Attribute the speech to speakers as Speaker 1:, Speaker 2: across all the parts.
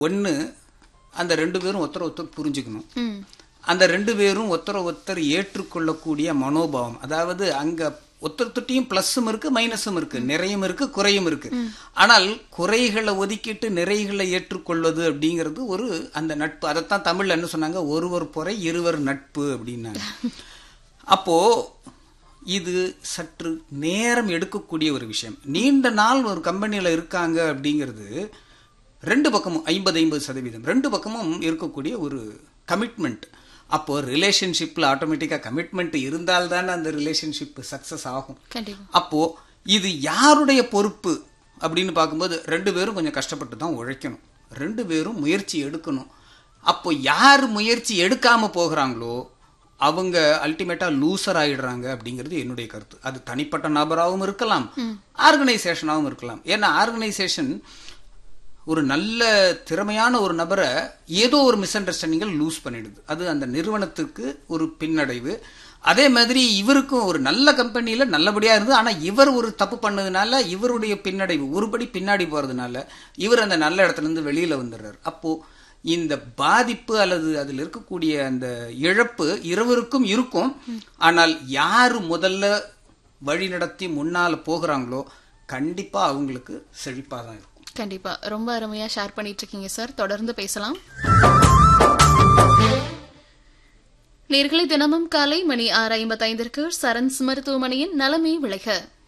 Speaker 1: ஒன்று அந்த ரெண்டு பேரும் ஒருத்தர் ஒருத்தர் புரிஞ்சுக்கணும்
Speaker 2: ம்
Speaker 1: அந்த ரெண்டு பேரும் ஒருத்தரை ஒருத்தர் ஏற்றுக்கொள்ளக்கூடிய மனோபாவம் அதாவது அங்க ஒருத்தர்கிட்டையும் பிளஸும் இருக்கு மைனஸும் இருக்கு நிறையும் இருக்கு குறையும் இருக்கு ஆனால் குறைகளை ஒதுக்கிட்டு நிறைகளை ஏற்றுக்கொள்வது அப்படிங்கிறது ஒரு அந்த நட்பு அதைத்தான் தமிழ்ல என்ன சொன்னாங்க ஒருவர் பொறை இருவர் நட்பு அப்படின்னாங்க அப்போ இது சற்று நேரம் எடுக்கக்கூடிய ஒரு விஷயம் நீண்ட நாள் ஒரு கம்பெனியில் இருக்காங்க அப்படிங்கிறது ரெண்டு பக்கமும் ஐம்பது ஐம்பது சதவீதம் ரெண்டு பக்கமும் இருக்கக்கூடிய ஒரு கமிட்மெண்ட் அப்போ ரிலேஷன்ஷிப்பில் ஆட்டோமேட்டிக்காக கமிட்மெண்ட் இருந்தால் தானே அந்த ரிலேஷன்ஷிப் சக்ஸஸ் ஆகும்
Speaker 2: கண்டிப்பா
Speaker 1: அப்போ இது யாருடைய பொறுப்பு அப்படின்னு பார்க்கும்போது ரெண்டு பேரும் கொஞ்சம் கஷ்டப்பட்டு தான் உழைக்கணும் ரெண்டு பேரும் முயற்சி எடுக்கணும் அப்போ யார் முயற்சி எடுக்காம போகிறாங்களோ அவங்க அல்டிமேட்டா லூசர் ஆயிடுறாங்க அப்படிங்கிறது என்னுடைய கருத்து அது தனிப்பட்ட நபராகவும் இருக்கலாம் ஆர்கனைசேஷனாகவும் இருக்கலாம் ஏன்னா ஆர்கனைசேஷன் ஒரு நல்ல திறமையான ஒரு நபரை ஏதோ ஒரு மிஸ் அண்டர்ஸ்டாண்டிங்கில் லூஸ் பண்ணிடுது அது அந்த நிறுவனத்துக்கு ஒரு பின்னடைவு அதே மாதிரி இவருக்கும் ஒரு நல்ல கம்பெனியில நல்லபடியா இருந்து ஆனா இவர் ஒரு தப்பு பண்ணதுனால இவருடைய பின்னடைவு ஒருபடி பின்னாடி போறதுனால இவர் அந்த நல்ல இடத்துல இருந்து வெளியில வந்துடுறாரு அப்போ இந்த பாதிப்பு அல்லது அதில் இருக்கக்கூடிய அந்த இழப்பு இருவருக்கும் இருக்கும் ஆனால் யாரு முதல்ல வழி நடத்தி முன்னால போகிறாங்களோ கண்டிப்பா அவங்களுக்கு செழிப்பா தான் இருக்கும்
Speaker 2: கண்டிப்பா ரொம்ப அருமையா ஷேர் பண்ணிட்டு இருக்கீங்க சார் தொடர்ந்து பேசலாம் நேர்களை தினமும் காலை மணி ஆறு ஐம்பத்தைந்திற்கு சரண்ஸ் மருத்துவமனையின் நலமே விளைக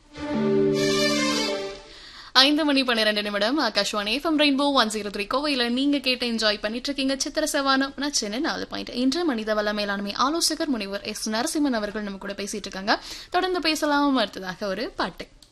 Speaker 2: ஐந்து மணி பன்னிரண்டு நிமிடம் Akashvani FM rainbow one zero three கோவையில நீங்க கேட்டு என்ஜாய் பண்ணிட்டு இருக்கீங்க சித்திர செவானம் நான் சென்னை நாலு பாயிண்ட் இன்று மனித வள மேலாண்மை ஆலோசகர் முனைவர் எஸ் நரசிம்மன் அவர்கள் நம்ம கூட பேசிட்டு இருக்காங்க தொடர்ந்து பேசலாம் அடுத்ததாக ஒரு பாட்டு